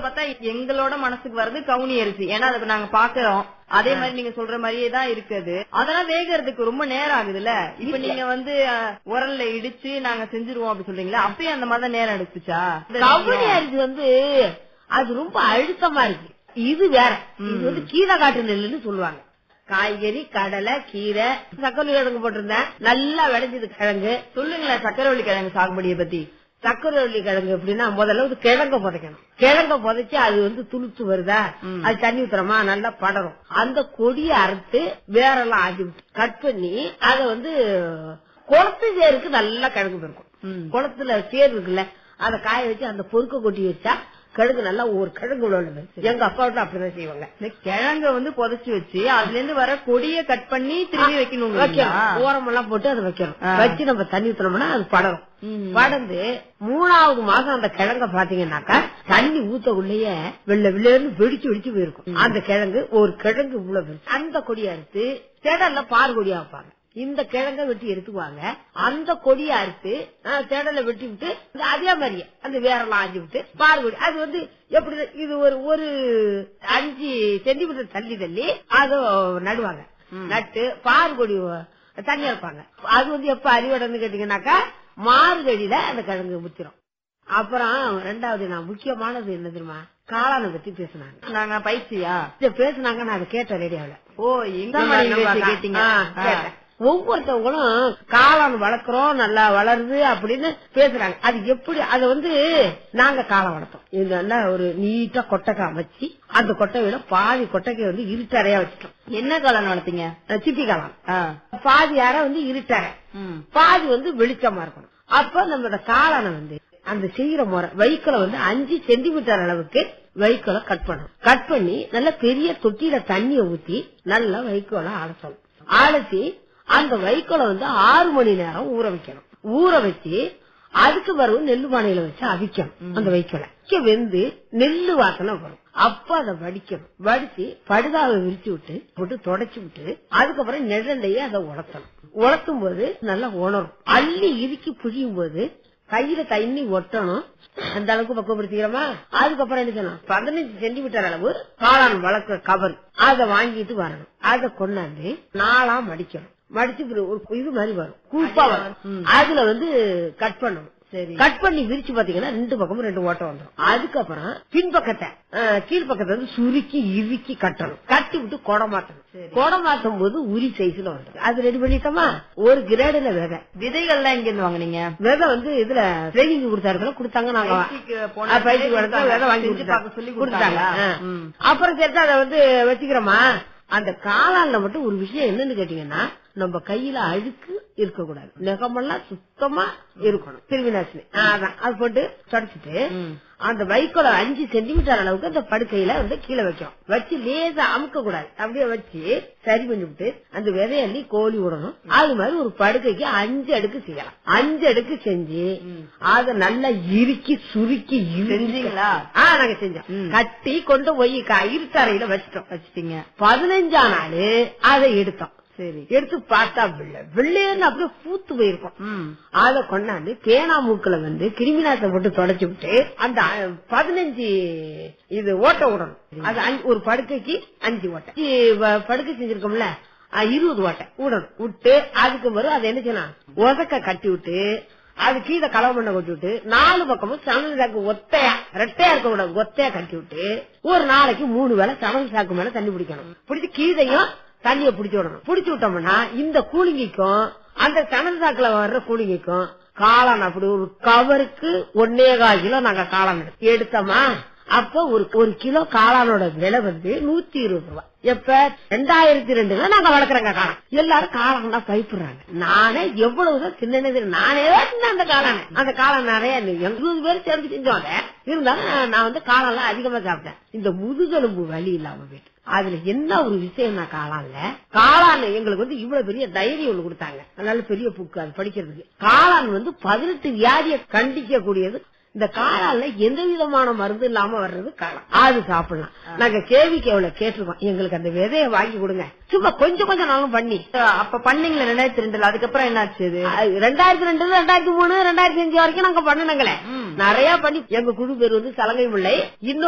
பார்த்தா எங்களோட மனசுக்கு வர்றது கவுனி அரிசி ஏன்னா அதுக்கு நாங்க பாக்குறோம் அதே மாதிரி நீங்க சொல்ற மாதிரியே தான் இருக்குது அதெல்லாம் வேகறதுக்கு ரொம்ப நேரம் ஆகுதுல்ல இப்ப நீங்க வந்து அஹ், உரல்ல இடிச்சு நாங்க செஞ்சிருவோம் அப்படி சொல்றீங்களா அப்பயும் அந்த மாதிரி தான் நேரம் எடுத்துச்சா கவுனி அரிசி வந்து அது ரொம்ப அழுத்தமா இருக்கு இது வேற இது வந்து கீரை காட்டு நெல்லுன்னு சொல்லுவாங்க காய்கறி கடலை கீரை சக்கரை கிழங்கு போட்டிருந்தேன் நல்லா விளைஞ்சது கிழங்கு சொல்லுங்களேன் சக்கரவள்ளி கிழங்கு சாகுபடியை பத்தி சக்கரவள்ளி கிழங்கு எப்படின்னா முதல்ல வந்து கிழங்க புதைக்கணும் கிழங்க புதைச்சு அது வந்து துளுத்து வருதா அது தண்ணி ஊத்துறமா நல்லா படரும் அந்த கொடியை அறுத்து வேரெல்லாம் ஆக்கி விட்டு கட் பண்ணி அதை வந்து குளத்து சேருக்கு நல்லா கிழங்கு இருக்கும் குளத்துல சேர் இருக்குல்ல அதை காய வச்சு அந்த பொறுக்க கொட்டி வச்சா கிழங்கு நல்லா ஒரு கிழங்கு உள்ளது எங்க அப்பா வீட்டுல அப்படிதான் செய்வாங்க இந்த கிழங்க வந்து புதைச்சு வச்சு அதுல இருந்து வர கொடிய கட் பண்ணி திரும்பி வைக்கணும் வைக்கணும் ஓரமெல்லாம் போட்டு அதை வைக்கணும் வச்சு நம்ம தண்ணி ஊத்தணும்னா அது படரும் படர்ந்து மூணாவது மாசம் அந்த கிழங்க பாத்தீங்கன்னாக்கா தண்ணி ஊத்தக்குள்ளேயே வெள்ள வெள்ளன்னு வெடிச்சு வெடிச்சு போயிருக்கும் அந்த கிழங்கு ஒரு கிழங்கு இவ்வளவு பெருசு. அந்த கொடியை அறுத்து தேடல்ல பார் கொடியா வைப்பாங்க இந்த கிழங்க வெட்டி எடுத்துக்குவாங்க அந்த கொடியை அறுத்து ஆஹ், தேடல வெட்டி விட்டு இந்த அதே மாதிரியே அந்த வேரெல்லாம் ஆஞ்சி விட்டு பார் கொடி அது வந்து எப்படி இது ஒரு ஒரு அஞ்சு சென்டிமீட்டர் தள்ளி தள்ளி அதை நடுவாங்க நட்டு பார் கொடி தண்ணி வைப்பாங்க அது வந்து எப்ப அறிவடைன்னு கேட்டீங்கன்னாக்கா மார்கழியில அந்த கிழங்கு முத்திரும் அப்புறம் ரெண்டாவது நான் முக்கியமானது என்ன தெரியுமா காளானை பத்தி பேசினாங்க நாங்க பயிற்சியா இத பேசுனாங்க நான் அதை கேட்ட ரேடியோல ஓ எங்க மணி பேச்சு கேட்டீங்க ஆ. ஒவ்வொருத்தவங்களும் காளான் வளர்க்கறோம் நல்லா வளருது அப்படின்னு பேசுறாங்க அது எப்படி அத வந்து நாங்க காளான் வளர்த்தோம் இது நல்லா ஒரு நீட்டா கொட்டைக்கா வச்சு அந்த கொட்டையில பாதி கொட்டைக்கை வந்து இருட்டறையா வச்சுட்டோம் என்ன காளான் வளர்த்தீங்க அஹ் சிப்பி காளான் ஆ. பாதி அறை வந்து இருட்டறை ம். பாதி வந்து வெளிச்சமா இருக்கணும் அப்ப நம்மளோட காளானை வந்து அந்த செய்யற முறை வைக்கோலை வந்து அஞ்சு சென்டிமீட்டர் அளவுக்கு வைக்கோலை கட் பண்ணணும் கட் பண்ணி நல்ல பெரிய தொட்டியில தண்ணிய ஊத்தி நல்லா வைக்கோலை அலசணும் அலசி அந்த வைக்கோலை வந்து ஆறு மணி நேரம் ஊற வைக்கணும் ஊற வச்சு அதுக்கு பிறகு நெல்லு பானையில வச்சு அவிக்கணும் அந்த வைக்கோலை அவிக்க வெந்து நெல்லு வாசனை வரும் அப்ப அதை வடிக்கணும் வடிச்சு படுதாவை விரிச்சு விட்டு போட்டு தொடச்சு விட்டு அதுக்கப்புறம் நிழல்லையே அதை உலர்த்தணும் உலர்த்தும் போது நல்லா உணரும் அள்ளி இறுக்கி புழியும் போது கையில தண்ணி ஒட்டணும் அந்த அளவுக்கு பக்குவப்படுத்திக்கிறோமா அதுக்கப்புறம் என்ன செய்யணும் பதினஞ்சு சென்டிமீட்டர் அளவு காளான் வளர்க்குற கவர் அதை வாங்கிட்டு வரணும் அதை கொண்டாந்து நாளா மடிக்கணும் மடிச்சு இப்படி ஒரு இது மாதிரி வரும் கூப்பா வரும் அதுல வந்து கட் பண்ணணும் சரி கட் பண்ணி விரிச்சு பாத்தீங்கன்னா ரெண்டு பக்கமும் ரெண்டு ஓட்டம் வந்துடும் அதுக்கப்புறம் பின்பக்கத்தை அஹ், கீழ்ப்பக்கத்தை வந்து சுருக்கி இறுக்கி கட்டணும் கட்டி விட்டு குடம் மாத்தணும் குடம் மாத்தும் போது உரி சைஸ்ல வந்துடும் அது ரெடி பண்ணிட்டோமா ஒரு கிரேடுல விதை விதைகள்லாம் எங்க இருந்து வாங்குனீங்க விதை வந்து இதுல ட்ரைனிங் கொடுத்தாரு கொடுத்தாங்க நாங்க பயிற்சிக்கு போன ஆ, பயிற்சிக்கு விதை கொடுத்தா விதை வாங்கி செஞ்சு பார்க்க சொல்லி கொடுத்தாங்க கொடுத்தாங்களா? ஆ. ம். அப்புறம் சேர்த்து அதை வந்து வச்சுக்கிறோமா அந்த காளான்ல மட்டும் ஒரு விஷயம் என்னன்னு கேட்டீங்கன்னா நம்ம கையில அழுக்கு இருக்கக்கூடாது நெகமெல்லாம் சுத்தமா இருக்கணும் கிருமிநாசினி ஆ, அதான் அது போட்டு தொடச்சிட்டு அந்த வைக்கோல அஞ்சு சென்டிமீட்டர் அளவுக்கு அந்த படுக்கையில வந்து கீழே வைக்கணும் வச்சு லேசா அமுக்க கூடாது அப்படியே வச்சு சரி பண்ணி விட்டு அந்த விதையள்ளி கோழி விடணும் அது மாதிரி ஒரு படுக்கைக்கு அஞ்சு அடுக்கு செய்யலாம் அஞ்சு அடுக்கு செஞ்சு அத நல்லா இறுக்கி சுருக்கி இறுக்கி- செஞ்சீங்களா? ஆ நாங்க செஞ்சோம் கட்டி கொண்டு போய் க- இருட்டறையில வச்சிட்டோம் வச்சிட்டீங்க பதினஞ்சா நாள் அதை எடுத்தோம் சரி எடுத்து பார்த்தா வெள்ளை வெள்ளையன்னு அப்படியே பூத்து போயிருக்கும் ம் அத கொண்டாந்து பேனா மூக்குல வந்து கிருமிநாசத்தை போட்டு தொடச்சு விட்டு அந்த அஹ், பதினஞ்சு இது ஓட்ட விடணும் அது அஞ்சு- ஒரு படுக்கைக்கு அஞ்சு ஓட்டை அஞ்சு வ- படுக்கை செஞ்சிருக்கோம்ல அஹ், இருபது ஓட்டை விடணும் விட்டு அதுக்கு வரும் அதை என்ன செய்யணும் உதக்க கட்டி விட்டு அது கீழே கலவை பண்ண கொட்டி விட்டு நாலு பக்கமும் சணல் சாக்கு ஒத்தையா ரெட்டையா இருக்க கூடாது ஒத்தையா கட்டி விட்டு ஒரு நாளைக்கு மூணு வேளை சணல் சாக்கு மேல தண்ணி பிடிக்கணும் பிடிச்சி கீழையும் தண்ணிய புடிச்சு விடணும் புடிச்சு விட்டோம்னா இந்த கூலிங்கிக்கும் அந்த சணல் சாக்குல வர்ற கூலிங்கிக்கும் காளான் அப்படி ஒரு கவருக்கு ஒன்னே கால் கிலோ நாங்க காளான் எடுத்தோம். எடுத்தோமா அப்ப ஒரு ஒரு கிலோ காளானோட விலை வந்து நூத்தி இருபது ரூபாய் எப்ப ரெண்டாயிரத்தி ரெண்டுல நாங்க வளர்க்குறோங்க காளான் எல்லாரும் காளான் தான் கைப்பிடுறாங்க நானே எவ்வளவுதான் சின்னது நானே தான் அந்த காளான் அந்த காளான் நிறைய எண்பது பேர் சேர்ந்து செஞ்சோங்க இருந்தாலும் நான் நான் வந்து காளான்லாம் அதிகமா சாப்பிட்டேன் இந்த முதுகெலும்பு வலி இல்லாம போயிட்டு அதுல என்ன ஒரு விஷயம்னா காளான்ல காளான் எங்களுக்கு வந்து இவ்வளவு பெரிய டைரி ஒண்ணு கொடுத்தாங்க அதனால பெரிய புக்கு அது படிக்கிறதுக்கு காளான் வந்து பதினெட்டு வியாதியை கண்டிக்க கூடியது இந்த காளான்ல எந்த விதமான மருந்து இல்லாம வர்றது காளான் அது சாப்பிடலாம் நாங்க கேவிக்கு எவ்வளவு கேட்டிருக்கோம் எங்களுக்கு அந்த விதைய வாங்கி கொடுங்க சும்மா கொஞ்சம் கொஞ்சம் நாளும் பண்ணி அப்ப பண்ணீங்களே ரெண்டாயிரத்தி ரெண்டுல அதுக்கப்புறம் என்னாச்சு இது அது ரெண்டாயிரத்தி ரெண்டு ரெண்டாயிரத்தி மூணு ரெண்டாயிரத்தி அஞ்சு வரைக்கும் நாங்க பண்ணுனங்களே நிறைய பண்ணி எங்க குழு பேர் வந்து சலங்கை பிள்ளை இன்னும்